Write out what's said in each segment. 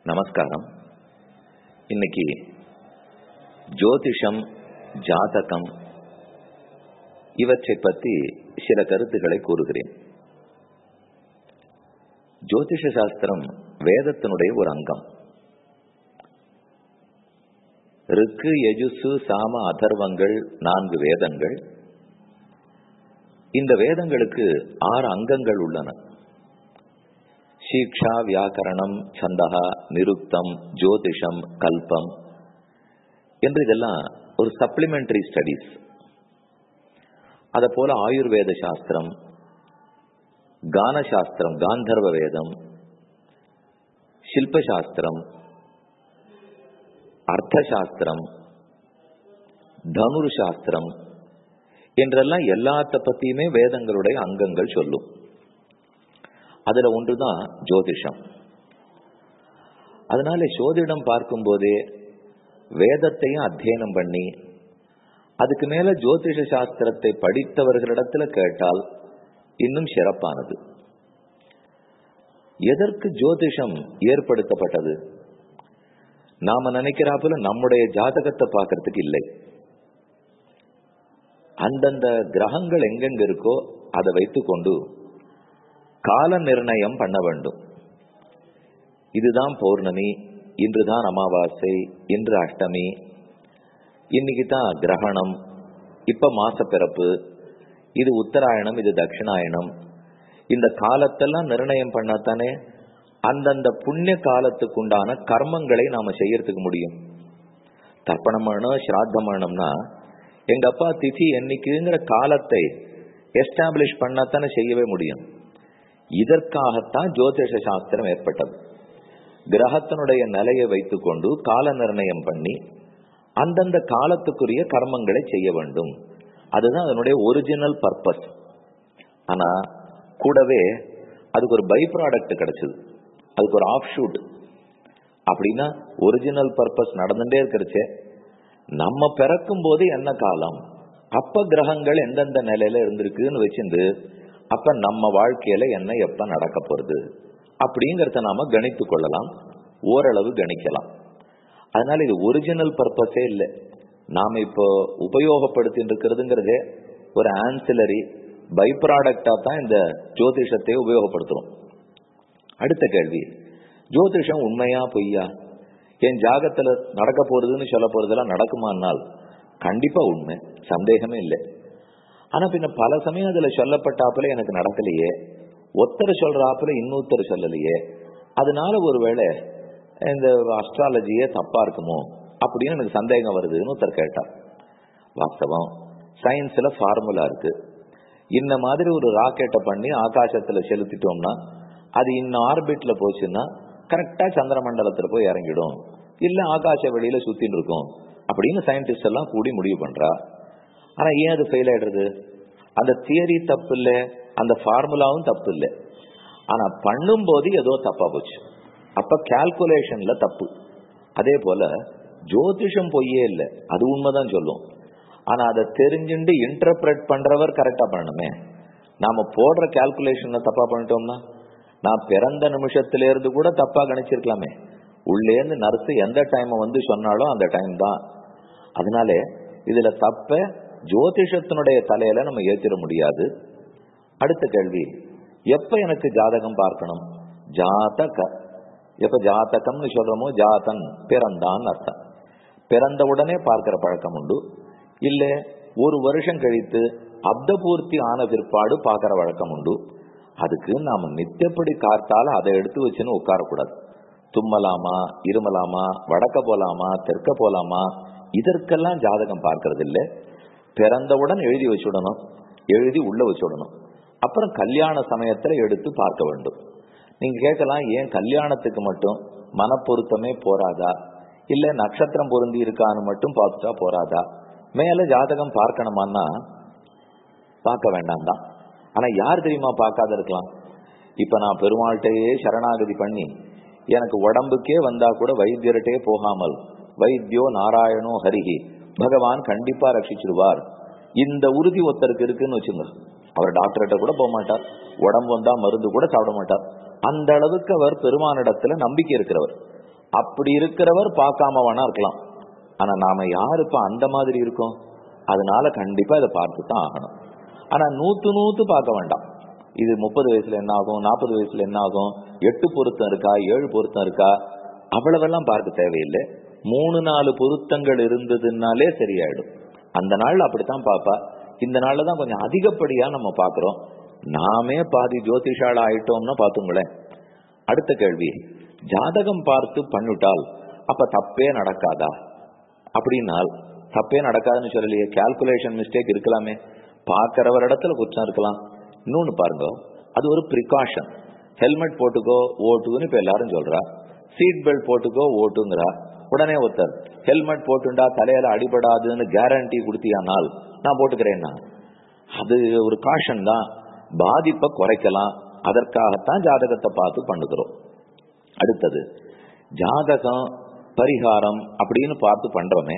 நமஸ்காரம் இன்னைக்கு ஜோதிஷம் ஜாதகம் இவற்றை பற்றி சில கருத்துக்களை கூறுகிறேன் ஜோதிஷ சாஸ்திரம் வேதத்தினுடைய ஒரு அங்கம் ருக்கு யஜுசு சாம அதர்வங்கள் நான்கு வேதங்கள் இந்த வேதங்களுக்கு ஆறு அங்கங்கள் உள்ளன சீக்ஷா வியாக்கரணம் சந்தகா நிருக்தம் ஜோதிஷம் கல்பம் என்று இதெல்லாம் ஒரு சப்ளிமெண்டரி ஸ்டடிஸ் அத போல ஆயுர்வேத சாஸ்திரம் கான சாஸ்திரம் காந்தர்வ வேதம் சில்பசாஸ்திரம் அர்த்த சாஸ்திரம் தனுர் சாஸ்திரம் என்றெல்லாம் எல்லாத்த பத்தியுமே வேதங்களுடைய அங்கங்கள் சொல்லும் அதுல ஒன்றுதான் ஜோதிஷம் அதனால சோதிடம் பார்க்கும்போதே வேதத்தையும் அத்தியனம் பண்ணி அதுக்கு மேல ஜோதிஷ சாஸ்திரத்தை படித்தவர்களிடத்துல கேட்டால் இன்னும் சிறப்பானது எதற்கு ஜோதிஷம் ஏற்படுத்தப்பட்டது நாம நினைக்கிறாப்புல நம்முடைய ஜாதகத்தை பார்க்கறதுக்கு இல்லை அந்தந்த கிரகங்கள் எங்கெங்க இருக்கோ அதை வைத்துக்கொண்டு கால நிர்ணயம் பண்ண வேண்டும் இதுதான் பௌர்ணமி இன்றுதான் அமாவாசை இன்று அஷ்டமி இன்னைக்கு தான் கிரகணம் இப்ப மாச பிறப்பு இது உத்தராயணம் இது தட்சிணாயணம் இந்த காலத்தெல்லாம் நிர்ணயம் பண்ணாத்தானே அந்தந்த புண்ணிய காலத்துக்கு உண்டான கர்மங்களை நாம செய்யறதுக்கு முடியும் தர்ப்பணம் பண்ணணும் ஸ்ராத்தம் பண்ணணும்னா எங்க அப்பா திதி என்னைக்குங்கிற காலத்தை எஸ்டாப்ளிஷ் பண்ணாத்தானே செய்யவே முடியும் இதற்காகத்தான் ஜோதிஷ சாஸ்திரம் ஏற்பட்டது கிரகத்தினுடைய நிலையை வைத்துக்கொண்டு கால நிர்ணயம் பண்ணி அந்தந்த காலத்துக்குரிய கர்மங்களை செய்ய வேண்டும் அதுதான் அதனுடைய ஒரிஜினல் பர்பஸ் ஆனா கூடவே அதுக்கு ஒரு பை ப்ராடக்ட் கிடைச்சது அதுக்கு ஒரு ஆஃப் ஷூட் அப்படின்னா ஒரிஜினல் பர்பஸ் நடந்துட்டே இருக்கிறச்சே நம்ம பிறக்கும் போது என்ன காலம் அப்ப கிரகங்கள் எந்தெந்த நிலையில இருந்திருக்குன்னு வச்சிருந்து அப்ப நம்ம வாழ்க்கையில என்ன எப்ப நடக்க போறது அப்படிங்கறத நாம கணித்து கொள்ளலாம் ஓரளவு கணிக்கலாம் அதனால இது ஒரிஜினல் பர்பஸே இல்லை நாம இப்போ உபயோகப்படுத்தி இருக்கிறதுங்கிறதே ஒரு ஆன்சிலரி பை ப்ராடக்டா தான் இந்த ஜோதிஷத்தை உபயோகப்படுத்துறோம் அடுத்த கேள்வி ஜோதிஷம் உண்மையா பொய்யா என் ஜாகத்துல நடக்க போறதுன்னு சொல்ல போறதெல்லாம் நடக்குமானால் கண்டிப்பா உண்மை சந்தேகமே இல்லை ஆனா பின்ன பல சமயம் அதுல சொல்லப்பட்டாப்புல எனக்கு நடக்கலையே ஒருத்தர் சொல்றாப்புல இன்னொருத்தர் சொல்லலையே அதனால ஒருவேளை இந்த அஸ்ட்ராலஜியே தப்பா இருக்குமோ அப்படின்னு எனக்கு சந்தேகம் வருதுன்னு ஒருத்தர் கேட்டார் வாஸ்தவம் சயின்ஸ்ல ஃபார்முலா இருக்கு இந்த மாதிரி ஒரு ராக்கெட்டை பண்ணி ஆகாசத்துல செலுத்திட்டோம்னா அது இன்னும் ஆர்பிட்ல போச்சுன்னா கரெக்டா சந்திர மண்டலத்துல போய் இறங்கிடும் இல்ல ஆகாச வெளியில சுத்தின்னு இருக்கும் அப்படின்னு சயின்டிஸ்ட் எல்லாம் கூடி முடிவு பண்றா ஆனா ஏன் அது ஃபெயில் ஆயிடுறது அந்த தியரி தப்பு இல்லை அந்த ஃபார்முலாவும் தப்பு இல்லை ஆனா பண்ணும் போது ஏதோ தப்பா போச்சு அப்ப கால்குலேஷன்ல தப்பு அதே போல ஜோதிஷம் பொய்யே இல்லை அது உண்மைதான் சொல்லும் ஆனா அதை தெரிஞ்சுட்டு இன்டர்பிரட் பண்றவர் கரெக்டா பண்ணணுமே நாம போடுற கால்குலேஷன்ல தப்பா பண்ணிட்டோம்னா நான் பிறந்த நிமிஷத்துல இருந்து கூட தப்பா கணிச்சிருக்கலாமே உள்ளேந்து நர்ஸ் எந்த டைம் வந்து சொன்னாலும் அந்த டைம் தான் அதனால இதுல தப்ப ஜோதிஷத்தினுடைய தலையில நம்ம ஏத்திட முடியாது அடுத்த கேள்வி எப்ப எனக்கு ஜாதகம் பார்க்கணும் ஜாதக எப்ப ஜாதகம்னு சொல்றோமோ ஜாதன் பிறந்தான் அர்த்தம் பிறந்த உடனே பார்க்கிற பழக்கம் உண்டு இல்ல ஒரு வருஷம் கழித்து அப்த பூர்த்தி ஆன பிற்பாடு பார்க்கிற வழக்கம் உண்டு அதுக்கு நாம நித்தியப்படி காத்தால அதை எடுத்து வச்சுன்னு உட்காரக்கூடாது தும்மலாமா இருமலாமா வடக்க போலாமா தெற்க போலாமா இதற்கெல்லாம் ஜாதகம் பார்க்கறது இல்லை பிறந்தவுடன் எழுதி வச்சுடணும் எழுதி உள்ள வச்சுடணும் அப்புறம் கல்யாண சமயத்துல எடுத்து பார்க்க வேண்டும் நீங்க கேட்கலாம் ஏன் கல்யாணத்துக்கு மட்டும் மனப்பொருத்தமே போராதா இல்ல நட்சத்திரம் பொருந்தி இருக்கான்னு மட்டும் பார்த்துட்டா போராதா மேல ஜாதகம் பார்க்கணுமான்னா பார்க்க வேண்டாம் தான் ஆனா யார் தெரியுமா பார்க்காத இருக்கலாம் இப்ப நான் பெருமாள்கிட்டயே சரணாகதி பண்ணி எனக்கு உடம்புக்கே வந்தா கூட வைத்தியர்கிட்டே போகாமல் வைத்தியோ நாராயணோ ஹரிஹி பகவான் கண்டிப்பா ரட்சிச்சிருவார் இந்த உறுதி ஒருத்தருக்கு இருக்குன்னு வச்சுங்க அவர் டாக்டர்கிட்ட கூட போக மாட்டார் உடம்பு வந்தா மருந்து கூட சாப்பிட மாட்டார் அந்த அளவுக்கு அவர் பெருமானிடத்துல நம்பிக்கை இருக்கிறவர் அப்படி இருக்கிறவர் பார்க்காம வேணா இருக்கலாம் ஆனா நாம யாரு இப்ப அந்த மாதிரி இருக்கோம் அதனால கண்டிப்பா இதை பார்த்து தான் ஆகணும் ஆனா நூத்து நூத்து பார்க்க வேண்டாம் இது முப்பது வயசுல என்ன ஆகும் நாற்பது வயசுல என்ன ஆகும் எட்டு பொருத்தம் இருக்கா ஏழு பொருத்தம் இருக்கா அவ்வளவெல்லாம் பார்க்க தேவையில்லை மூணு நாலு பொருத்தங்கள் இருந்ததுனாலே சரியாயிடும் அந்த நாள் அப்படித்தான் பாப்பா இந்த நாள்ல தான் கொஞ்சம் அதிகப்படியா நம்ம பாக்குறோம் நாமே பாதி ஜோதிஷால ஆயிட்டோம்னா பாத்துங்களேன் அடுத்த கேள்வி ஜாதகம் பார்த்து பண்ணிட்டால் அப்ப தப்பே நடக்காதா அப்படின்னால் தப்பே நடக்காதுன்னு சொல்லலையே கால்குலேஷன் மிஸ்டேக் இருக்கலாமே பார்க்கிறவர் இடத்துல குற்றம் இருக்கலாம் இன்னொன்னு பாருங்க அது ஒரு ப்ரிகாஷன் ஹெல்மெட் போட்டுக்கோ ஓட்டுன்னு இப்ப எல்லாரும் சொல்றா சீட் பெல்ட் போட்டுக்கோ ஓட்டுங்கிறா உடனே ஒருத்தர் ஹெல்மெட் போட்டுண்டா தலையில அடிபடாதுன்னு கேரண்டி கொடுத்தியானால் நான் போட்டுக்கிறேன்னா அது ஒரு காஷன் தான் பாதிப்பை குறைக்கலாம் அதற்காகத்தான் ஜாதகத்தை பார்த்து பண்ணுகிறோம் அடுத்தது ஜாதகம் பரிகாரம் அப்படின்னு பார்த்து பண்றோமே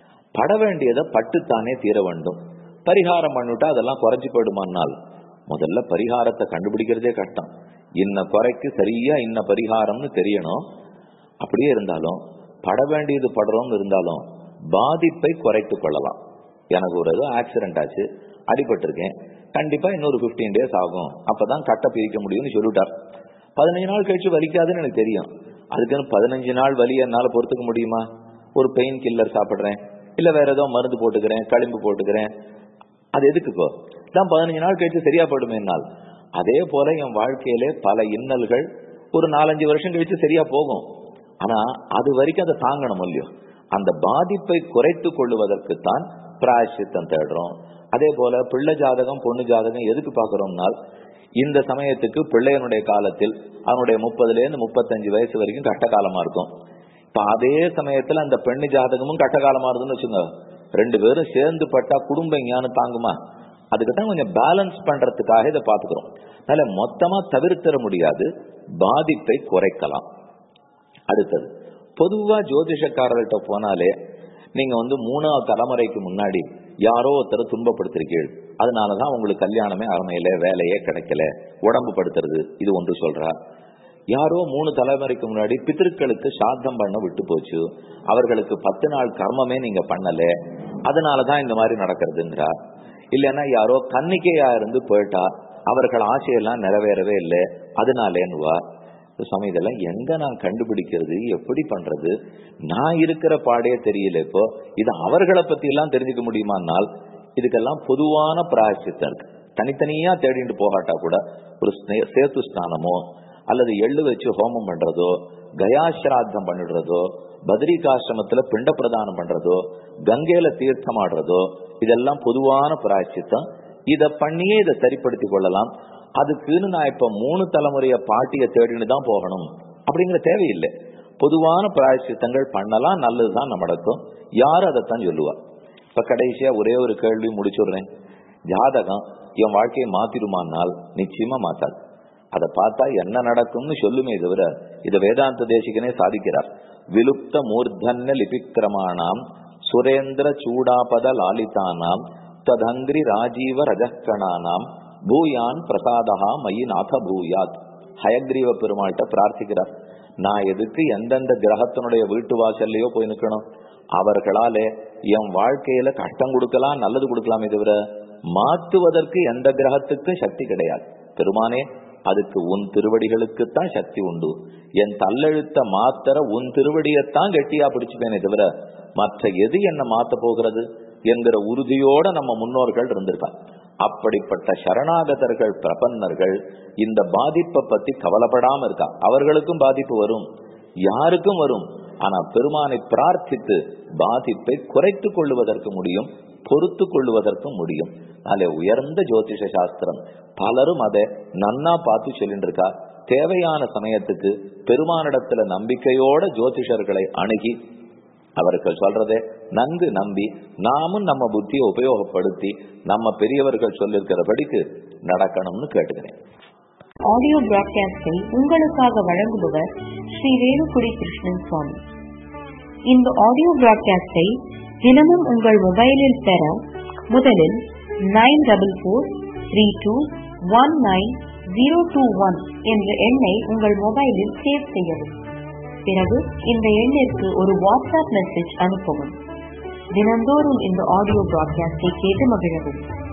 பட வேண்டியதை பட்டுத்தானே தீர வேண்டும் பரிகாரம் பண்ணிவிட்டா அதெல்லாம் குறைஞ்சு போயிடுமானால் முதல்ல பரிகாரத்தை கண்டுபிடிக்கிறதே கஷ்டம் இன்ன குறைக்கு சரியா இன்ன பரிகாரம்னு தெரியணும் அப்படியே இருந்தாலும் பட வேண்டியது படுறோம்னு இருந்தாலும் பாதிப்பை குறைத்து கொள்ளலாம் எனக்கு ஒரு ஏதோ ஆக்சிடென்ட் ஆச்சு அடிபட்டிருக்கேன் கண்டிப்பா இன்னொரு பிப்டீன் டேஸ் ஆகும் அப்பதான் கட்டை பிரிக்க முடியும்னு சொல்லிட்டார் பதினஞ்சு நாள் கழிச்சு வலிக்காதுன்னு எனக்கு தெரியும் அதுக்குன்னு பதினஞ்சு நாள் வலி என்னால பொறுத்துக்க முடியுமா ஒரு பெயின் கில்லர் சாப்பிடுறேன் இல்ல வேற ஏதோ மருந்து போட்டுக்கிறேன் களிம்பு போட்டுக்கிறேன் அது எதுக்குக்கோ தான் பதினஞ்சு நாள் கழிச்சு சரியா போயிடுமே என்னால் அதே போல என் வாழ்க்கையிலே பல இன்னல்கள் ஒரு நாலஞ்சு வருஷம் கழிச்சு சரியா போகும் ஆனா அது வரைக்கும் அதை தாங்கணும் இல்லையோ அந்த பாதிப்பை குறைத்து கொள்ளுவதற்குத்தான் பிராயசித்தம் தேடுறோம் அதே போல பிள்ளை ஜாதகம் பொண்ணு ஜாதகம் எதுக்கு பாக்குறோம்னால் இந்த சமயத்துக்கு பிள்ளையனுடைய காலத்தில் அவனுடைய முப்பதுல இருந்து முப்பத்தஞ்சு வயசு வரைக்கும் கட்ட காலமா இருக்கும் இப்ப அதே சமயத்துல அந்த பெண்ணு ஜாதகமும் கட்ட காலமா இருக்குன்னு வச்சுங்க ரெண்டு பேரும் சேர்ந்து பட்டா குடும்ப ஞானம் தாங்குமா அதுக்கு தான் கொஞ்சம் பேலன்ஸ் பண்றதுக்காக இதை பாத்துக்கிறோம் அதனால மொத்தமா தவிர்த்திட முடியாது பாதிப்பை குறைக்கலாம் அடுத்தது பொதுவா ஜோதிஷக்காரர்கிட்ட போனாலே நீங்க வந்து மூணாவது தலைமுறைக்கு முன்னாடி யாரோ ஒருத்தர் துன்பப்படுத்திருக்கீள் அதனாலதான் உங்களுக்கு கல்யாணமே அமையல வேலையே கிடைக்கல உடம்பு படுத்துறது இது ஒன்று சொல்றா யாரோ மூணு தலைமுறைக்கு முன்னாடி பித்திருக்களுக்கு சாத்தம் பண்ண விட்டு போச்சு அவர்களுக்கு பத்து நாள் கர்மமே நீங்க பண்ணல அதனாலதான் இந்த மாதிரி நடக்கிறதுங்கிறா இல்லைன்னா யாரோ கன்னிக்கையா இருந்து போயிட்டா அவர்கள் ஆசையெல்லாம் நிறைவேறவே இல்லை அதனாலேன்னுவா சுவாமி இதெல்லாம் எங்க நான் கண்டுபிடிக்கிறது எப்படி பண்றது நான் இருக்கிற பாடே தெரியல இப்போ இது அவர்களை பத்தி எல்லாம் தெரிஞ்சுக்க முடியுமானால் இதுக்கெல்லாம் பொதுவான பிராயசித்தம் இருக்கு தனித்தனியா தேடிட்டு போகாட்டா கூட ஒரு சேத்து ஸ்நானமோ அல்லது எள்ளு வச்சு ஹோமம் பண்றதோ கயாசிராத்தம் பண்ணிடுறதோ பத்ரிகாசிரமத்துல பிண்ட பிரதானம் பண்றதோ கங்கையில தீர்த்தம் ஆடுறதோ இதெல்லாம் பொதுவான பிராயசித்தம் இத பண்ணியே இதை சரிப்படுத்தி கொள்ளலாம் அதுக்குன்னு நான் இப்ப மூணு தலைமுறைய பாட்டிய தேடின்னு தான் போகணும் அப்படிங்கிற தேவையில்லை பொதுவான பிராயசித்தங்கள் பண்ணலாம் நல்லதுதான் நடக்கும் யார் அதைத்தான் சொல்லுவா இப்ப கடைசியா ஒரே ஒரு கேள்வி முடிச்சுடுறேன் ஜாதகம் என் வாழ்க்கையை மாத்திடுமானால் நிச்சயமா மாத்தாது அதை பார்த்தா என்ன நடக்கும்னு சொல்லுமே தவிர இத வேதாந்த தேசிகனே சாதிக்கிறார் விலுப்த மூர்தன்ய லிபிக்கிரமானாம் சுரேந்திர சூடாபத லாலிதானாம் ததங்கிரி ராஜீவ ரஜக்கணானாம் பூயான் பிரசாதா மயி நாத பூயாத் ஹயக்ரீவ பெருமாள்கிட்ட பிரார்த்திக்கிறார் நான் எதுக்கு எந்தெந்த கிரகத்தினுடைய வீட்டு வாசல்லையோ போய் நிக்கணும் அவர்களாலே என் வாழ்க்கையில கஷ்டம் கொடுக்கலாம் நல்லது கொடுக்கலாமே தவிர மாத்துவதற்கு எந்த கிரகத்துக்கும் சக்தி கிடையாது பெருமானே அதுக்கு உன் திருவடிகளுக்குத்தான் சக்தி உண்டு என் தள்ளெழுத்த மாத்திர உன் திருவடியத்தான் கெட்டியா பிடிச்சுப்பேனே தவிர மற்ற எது என்ன மாத்த போகிறது என்கிற உறுதியோட நம்ம முன்னோர்கள் இருந்திருக்காங்க அப்படிப்பட்ட சரணாகதர்கள் பிரபன்னர்கள் இந்த பாதிப்பை பத்தி கவலைப்படாம இருக்கா அவர்களுக்கும் பாதிப்பு வரும் யாருக்கும் வரும் ஆனா பெருமானை பிரார்த்தித்து பாதிப்பை குறைத்து கொள்ளுவதற்கு முடியும் பொறுத்து கொள்ளுவதற்கும் முடியும் அதே உயர்ந்த ஜோதிஷ சாஸ்திரம் பலரும் அதை நன்னா பார்த்து சொல்லிட்டு இருக்கா தேவையான சமயத்துக்கு பெருமானிடத்துல நம்பிக்கையோட ஜோதிஷர்களை அணுகி அவர்கள் சொல்றதை நன்கு நம்பி நாமும் நம்ம புத்தியை உபயோகப்படுத்தி நம்ம பெரியவர்கள் சொல்லிருக்கிறபடிக்கு நடக்கணும்னு கேட்டுக்கிறேன் ஆடியோ பிராட்காஸ்டை உங்களுக்காக வழங்குபவர் ஸ்ரீ வேலுக்குடி கிருஷ்ணன் சுவாமி இந்த ஆடியோ பிராட்காஸ்டை தினமும் உங்கள் மொபைலில் பெற முதலில் nine double four three two one nine zero two one என்ற எண்ணை உங்கள் மொபைலில் சேவ் செய்யவும் பிறகு இந்த எண்ணிற்கு ஒரு வாட்ஸ்அப் மெசேஜ் அனுப்பவும் தினந்தோறும் இந்த ஆடியோ பிராட்காஸ்டை கேட்டு மகிழவும்